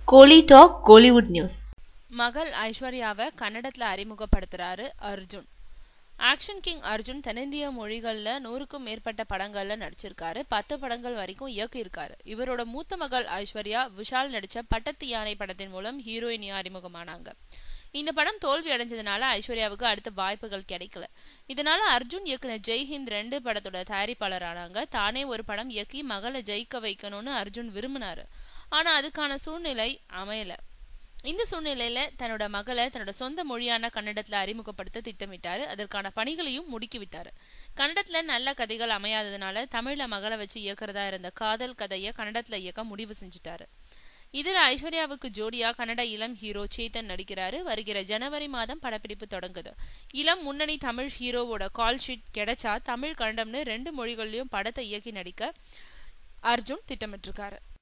கோலி talk Kollywood news மகள் ஐஸ்வர்யாவை கன்னடத்தில் அறிமுகப்படுத்துறாரு அர்ஜுன் ஆக்ஷன் கிங் அர்ஜுன் தென்னிந்திய மொழிகளில் நூறுக்கும் மேற்பட்ட படங்களில் நடிச்சிருக்காரு பத்து படங்கள் வரைக்கும் இயக்கியிருக்காரு இவரோட மூத்த மகள் ஐஸ்வர்யா விஷால் நடித்த பட்டத்து யானை படத்தின் மூலம் ஹீரோயினியா அறிமுகமானாங்க இந்த படம் தோல்வி அடைஞ்சதுனால ஐஸ்வர்யாவுக்கு அடுத்த வாய்ப்புகள் கிடைக்கல இதனால அர்ஜுன் இயக்குன ஜெய்ஹிந்த் ரெண்டு படத்தோட தயாரிப்பாளரானாங்க தானே ஒரு படம் இயக்கி மகளை ஜெயிக்க வைக்கணும்னு அர்ஜுன் விரும்பினாரு ஆனா அதுக்கான சூழ்நிலை அமையல இந்த சூழ்நிலையில தன்னோட மகளை தன்னோட சொந்த மொழியான கன்னடத்துல அறிமுகப்படுத்த திட்டமிட்டாரு அதற்கான பணிகளையும் முடுக்கிவிட்டாரு கன்னடத்துல நல்ல கதைகள் அமையாததுனால தமிழ்ல மகளை வச்சு இயக்குறதா இருந்த காதல் கதையை கன்னடத்துல இயக்க முடிவு செஞ்சுட்டாரு இதுல ஐஸ்வர்யாவுக்கு ஜோடியா கன்னட இளம் ஹீரோ சேத்தன் நடிக்கிறாரு வருகிற ஜனவரி மாதம் படப்பிடிப்பு தொடங்குது இளம் முன்னணி தமிழ் ஹீரோவோட கால் ஷீட் கிடைச்சா தமிழ் கன்னடம்னு ரெண்டு மொழிகள்லயும் படத்தை இயக்கி நடிக்க அர்ஜுன் திட்டமிட்டிருக்காரு